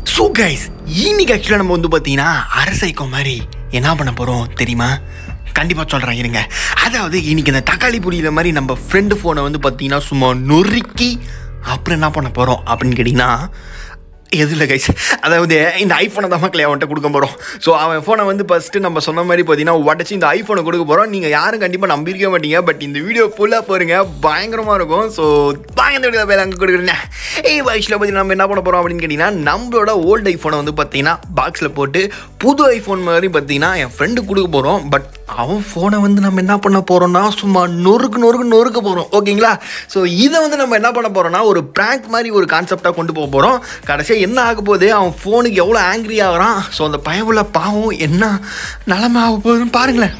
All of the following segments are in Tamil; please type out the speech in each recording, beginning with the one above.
ஸோ கைஸ் இன்னைக்கு ஆக்சுவலாக நம்ம வந்து பார்த்தீங்கன்னா அரசைக்கோ மாதிரி என்ன பண்ண போகிறோம் தெரியுமா கண்டிப்பாக சொல்கிறேன் இருங்க அதாவது இன்னைக்கு இந்த தக்காளி புரியிற மாதிரி நம்ம ஃப்ரெண்டு ஃபோனை வந்து பார்த்தீங்கன்னா சும்மா நொறுக்கி அப்புறம் என்ன பண்ண போகிறோம் அப்படின்னு கேட்டிங்கன்னா எது இல்லை கைஸ் அதாவது இந்த ஐஃபோனை தான் மக்களே அவன்கிட்ட கொடுக்க போகிறோம் ஸோ அவன் ஃபோனை வந்து ஃபஸ்ட்டு நம்ம சொன்ன மாதிரி பார்த்தீங்கன்னா உடச்சி இந்த ஐஃபோனை கொடுக்க போகிறோம் நீங்கள் யாரும் கண்டிப்பாக நம்பியிருக்க மாட்டீங்க பட் இந்த வீடியோ ஃபுல்லாக பாருங்க பயங்கரமாக இருக்கும் ஸோ வாங்க இந்த வீடியோ பேர் அங்கே கொடுக்குறேன் ஏய் வயசில் பார்த்தீங்கன்னா நம்ம என்ன பண்ண போகிறோம் அப்படின்னு கேட்டிங்கன்னா நம்மளோட ஓல்டு ஐஃபோனை வந்து பார்த்தீங்கன்னா பாக்ஸில் போட்டு புது ஐஃபோன் மாதிரி பார்த்தீங்கன்னா என் ஃப்ரெண்டு கொடுக்க போகிறோம் பட் அவன் ஃபோனை வந்து நம்ம என்ன பண்ண போகிறோம்னா சும்மா நொறுக்கு நொறுக்கு நொறுக்க போகிறோம் ஓகேங்களா ஸோ இதை வந்து நம்ம என்ன பண்ண போகிறோம்னா ஒரு ப்ராங்க் மாதிரி ஒரு கான்செப்டாக கொண்டு போக போகிறோம் கடைசியாக என்ன ஆக போகுது அவன் ஃபோனுக்கு எவ்வளோ ஆங்கிரி ஆகிறான் ஸோ அந்த பயவுள்ள பாவம் என்ன நிலமை ஆக போகுதுன்னு பாருங்களேன்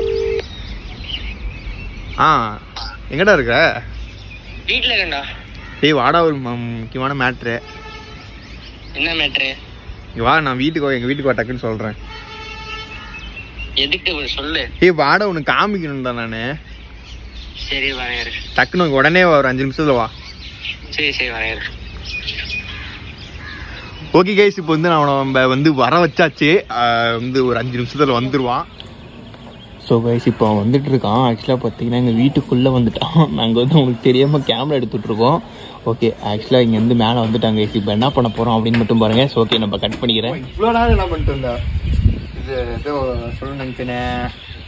ஆ எங்கடா இருக்க வீட்டில் இருக்கேன்டா டேய் வாடா ஒரு ம- முக்கியமான மேட்ரு என்ன மேட்ரு இங்கே வா நான் வீட்டுக்கு வா எங்கள் வீட்டுக்கு வா டக்குன்னு சொல்கிறேன் எதுக்கு ஒரு சொல்லு ஏய் வாடா உனக்கு காமிக்கணும்டா நான் சரி வரையறு டக்குன்னு உனக்கு உடனே வா, ஒரு அஞ்சு நிமிஷத்தில் வா சரி சரி வரையறு ஓகே கைஸ் இப்போ வந்து நான் நம்ம வந்து வர வச்சாச்சு ஆஹ் வந்து ஒரு அஞ்சு நிமிஷத்தில் வந்துடுவான் ஸோ கைஸ் இப்போ அவன் வந்துட்டு இருக்கான் ஆக்சுவலாக பார்த்தீங்கன்னா எங்கள் வீட்டுக்குள்ளே வந்துட்டான் நாங்கள் வந்து உங்களுக்கு தெரியாமல் கேமரா எடுத்துகிட்டு இருக்கோம் ஓகே ஆக்சுவலாக இங்கேருந்து மேலே வந்துட்டாங்க கைஸ் இப்போ என்ன பண்ண போகிறோம் அப்படின்னு மட்டும் பாருங்க ஸோ ஓகே நம்ம கட் பண்ணிக்கிறேன் இவ்வளோ நேரம் என்ன பண்ணிட்டு இருந்தா இது ஏதோ சொல்ல நினைச்சேனே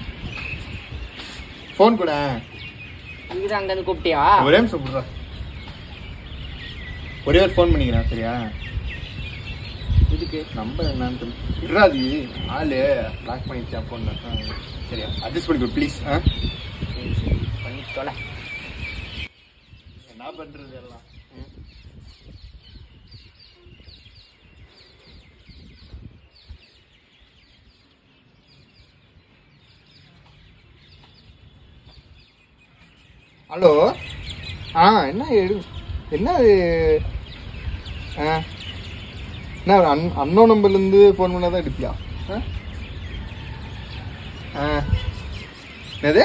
ஃபோன் கூட இங்கே அங்கேருந்து கூப்பிட்டியா ஒரே நிமிஷம் கொடுறா ஒரே ஒரு ஃபோன் பண்ணிக்கிறேன் சரியா இதுக்கு நம்பர் என்னன்னு தெரியல. இராது ஆளு லாக் பண்ணிச்சா ஃபோன் சரியா அட்ஜஸ்ட் பண்ணிக்கோ ப்ளீஸ் ஆ பண்ணி தொலை என்ன பண்றது எல்லாம் ம். ஹலோ ஆ என்ன எடு என்ன இது? ஆ என்ன அன் அன்னோ நம்பர்லேருந்து ஃபோன் பண்ணால் தான் எடுப்பியா ஆ ஆ என்னது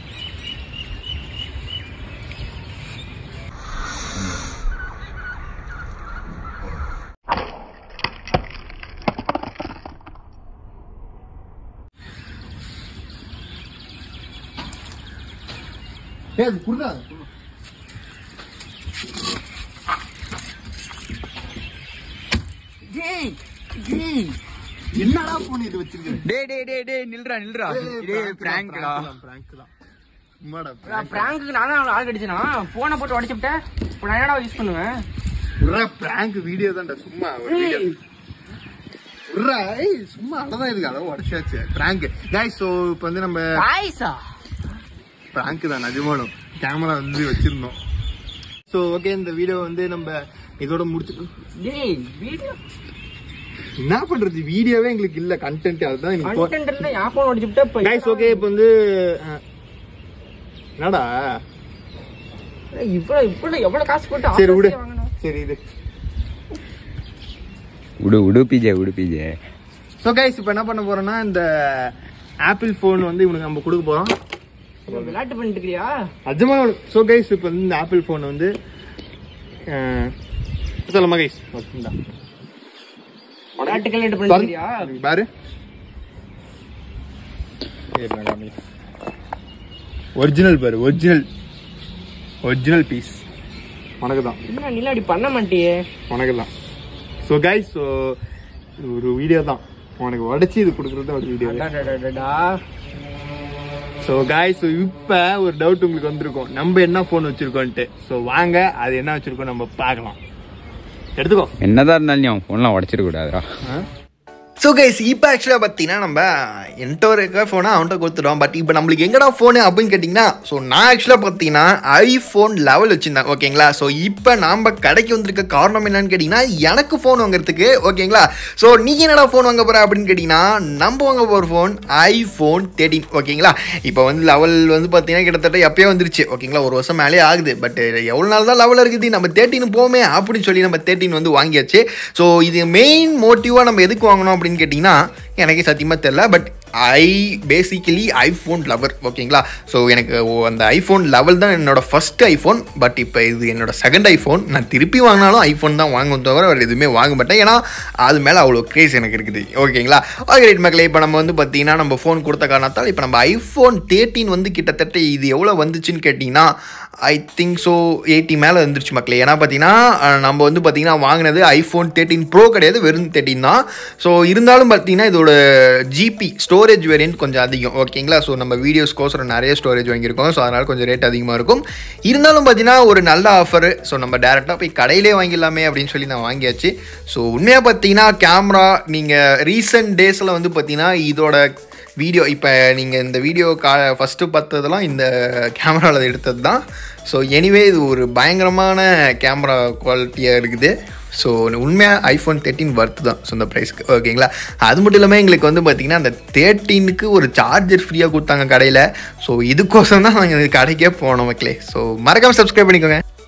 ஏய் அது குடுடா டேய் டேய் என்னடா போன் இது வச்சிருக்க டேய் டேய் டேய் டேய் நில்றா நில்றா டேய் பிராங்க்டா பிராங்க் தான் உம்மாடா பிராங்குக்கு நான் தான் ஆள் அடிச்சனா ஃபோனை போட்டு உடச்சுட்டேன் இப்போ நான் என்னடா யூஸ் பண்ணுவேன் உர்ரா பிராங்க் வீடியோ தான்டா சும்மா ஒரு வீடியோ உர்ரா ஏய் சும்மா அதான் இருக்கு அளவு உடச்சாச்சு பிராங்க் கைஸ் ஸோ இப்போ வந்து நம்ம பாய்ஸா பிராங்க் தான் நிஜமாலும் கேமரா வந்து வச்சிருந்தோம் ஸோ ஓகே இந்த வீடியோ வந்து நம்ம இதோட முடிச்சு டேய் வீடியோ என்ன பண்றது வீடியோவே எங்களுக்கு இல்ல கண்டென்ட் அதுதான் எனக்கு கண்டென்ட் இருந்தா என் ஃபோன் உடச்சுட்டா இப்போ கைஸ் ஓகே இப்போ வந்து அஹ், என்னடா இவ்வளோ இவ்வளோ எவ்வளோ காசு போட்டு சரி விடு ஆசையா வாங்கணும் சரி இது உடு உடு பிஜே உடு பிஜே ஸோ கைஸ் இப்போ என்ன பண்ண போறோம்னா இந்த ஆப்பிள் ஃபோன் வந்து இவனுக்கு நம்ம கொடுக்க போறோம் இப்போ விளையாட்டு பண்ணிட்டு இருக்கிறியா நிஜமா ஸோ கைஸ் இப்போ வந்து இந்த ஆப்பிள் ஃபோன் வந்து அஹ், சொல்லுமா கைஸ் ஓகேண்டா விளையாட்டு விளையாட்டு பண்ணிட்டு இருக்கிறியா பாரு ஒரிஜினல் பாரு ஒரிஜினல் ஒரிஜினல் பீஸ் உனக்கு தான் என்ன நீலாம் அப்படி பண்ண மாட்டியே உனக்கு தான் ஸோ கைஸ் ஸோ ஒரு வீடியோ தான் உனக்கு உடச்சி இது கொடுக்குறது ஒரு வீடியோ அடடடடடா. ஸோ காய்ஸ் ஸோ இப்போ ஒரு டவுட் உங்களுக்கு வந்திருக்கும் நம்ம என்ன ஃபோன் வச்சிருக்கோன்ட்டு ஸோ வாங்க அது என்ன வச்சிருக்கோம் நம்ம பார்க்கலாம் எடுத்துக்கோ என்னதான் இருந்தாலும் நீ அவன் ஃபோன்லாம் உடச்சிட கூடாதுடா ஸோ கைஸ் இப்போ ஆக்சுவலாக பார்த்தீங்கன்னா நம்ம என்கிட்ட இருக்க ஃபோனை அவன்கிட்ட கொடுத்துட்டோம் பட் இப்போ நம்மளுக்கு எங்கடா ஃபோனு அப்படின்னு கேட்டிங்கன்னா ஸோ நான் ஆக்சுவலாக பார்த்தீங்கன்னா ஐஃபோன் லெவல் வச்சுருந்தேன் ஓகேங்களா ஸோ இப்போ நாம் கடைக்கு வந்திருக்க காரணம் என்னன்னு கேட்டிங்கன்னா எனக்கு ஃபோன் வாங்குறதுக்கு ஓகேங்களா ஸோ நீங்கள் என்னடா ஃபோன் வாங்க போகிற அப்படின்னு கேட்டிங்கன்னா நம்ம வாங்க போகிற ஃபோன் ஐஃபோன் தேர்ட்டின் ஓகேங்களா இப்போ வந்து லெவல் வந்து பார்த்தீங்கன்னா கிட்டத்தட்ட எப்பயோ வந்துருச்சு ஓகேங்களா ஒரு வருஷம் மேலே ஆகுது பட் எவ்வளோ நாள் தான் லெவல் இருக்குது நம்ம தேர்ட்டின் போமே அப்படின்னு சொல்லி நம்ம தேர்ட்டின் வந்து வாங்கியாச்சு ஸோ இது மெயின் மோட்டிவாக நம்ம எதுக்கு வாங்கணும் அப்படின்னு கேட்டிங்கன்னா எனக்கே சத்தியமாக தெரில but I basically iPhone lover ஓகேங்களா ஸோ எனக்கு ஓ- அந்த ஐஃபோன் லெவல் தான் என்னோட ஃபர்ஸ்ட் ஐஃபோன் பட் இப்போ இது என்னோட செகண்ட் ஐஃபோன் நான் திருப்பி வாங்கினாலும் ஐஃபோன் தான் வாங்குவேன் தவிர வேறு எதுவுமே வாங்க மாட்டேன் ஏன்னா அது மேலே அவ்வளோ க்ரேஸ் எனக்கு இருக்குது ஓகேங்களா ஓகே ரைட் மக்களே இப்போ நம்ம வந்து பார்த்தீங்கன்னா நம்ம ஃபோன் கொடுத்த காரணத்தால் இப்போ நம்ம ஐஃபோன் தேர்ட்டின் வந்து கிட்டத்தட்ட இது எவ்வளோ வந்துச்சுன்னு கேட்டிங்கன்னா ஐ திங்க் ஸோ எயிட்டி மேலே வந்துருச்சு மக்களே ஏன்னா பார்த்தீங்கன்னா அஹ், நம்ம வந்து பார்த்தீங்கன்னா வாங்கினது ஐஃபோன் தேர்ட்டின் ப்ரோ கிடையாது வெறும் தேர்ட்டின் தான் ஸோ இருந்தாலும் பார்த்தீங்கன்னா இதோட ஜிபி ஸ்டோரேஜ் வேரியன்ட் கொஞ்சம் அதிகம் ஓகேங்களா ஸோ நம்ம வீடியோஸ்க்கோசரம் நிறைய ஸ்டோரேஜ் வாங்கியிருக்கோம் ஸோ அதனால் கொஞ்சம் ரேட் அதிகமாக இருக்கும் இருந்தாலும் பார்த்தீங்கன்னா ஒரு நல்ல ஆஃபர் ஸோ நம்ம டேரெக்டாக போய் கடையிலே வாங்கிடலாமே அப்படின்னு சொல்லி நான் வாங்கியாச்சு ஸோ உண்மையாக பார்த்தீங்கன்னா கேமரா நீங்கள் ரீசெண்ட் டேஸில் வந்து பார்த்தீங்கன்னா இதோட வீடியோ இப்போ நீங்கள் இந்த வீடியோ கா ஃபஸ்ட்டு பார்த்ததெல்லாம் இந்த கேமராவில் எடுத்தது தான் ஸோ எனிவே இது ஒரு பயங்கரமான கேமரா குவாலிட்டியாக இருக்குது ஸோ உண்மையாக ஐஃபோன் தேர்ட்டின் ஒர்த்து தான் ஸோ இந்த ப்ரைஸ்க்கு ஓகேங்களா அது மட்டும் இல்லாமல் எங்களுக்கு வந்து பார்த்திங்கன்னா அந்த தேர்ட்டீனுக்கு ஒரு சார்ஜர் ஃப்ரீயாக கொடுத்தாங்க கடையில் ஸோ இதுக்கோசரம் தான் நாங்கள் கடைக்கே போனோம் மக்களே ஸோ மறக்காமல் சப்ஸ்கிரைப் பண்ணிக்கோங்க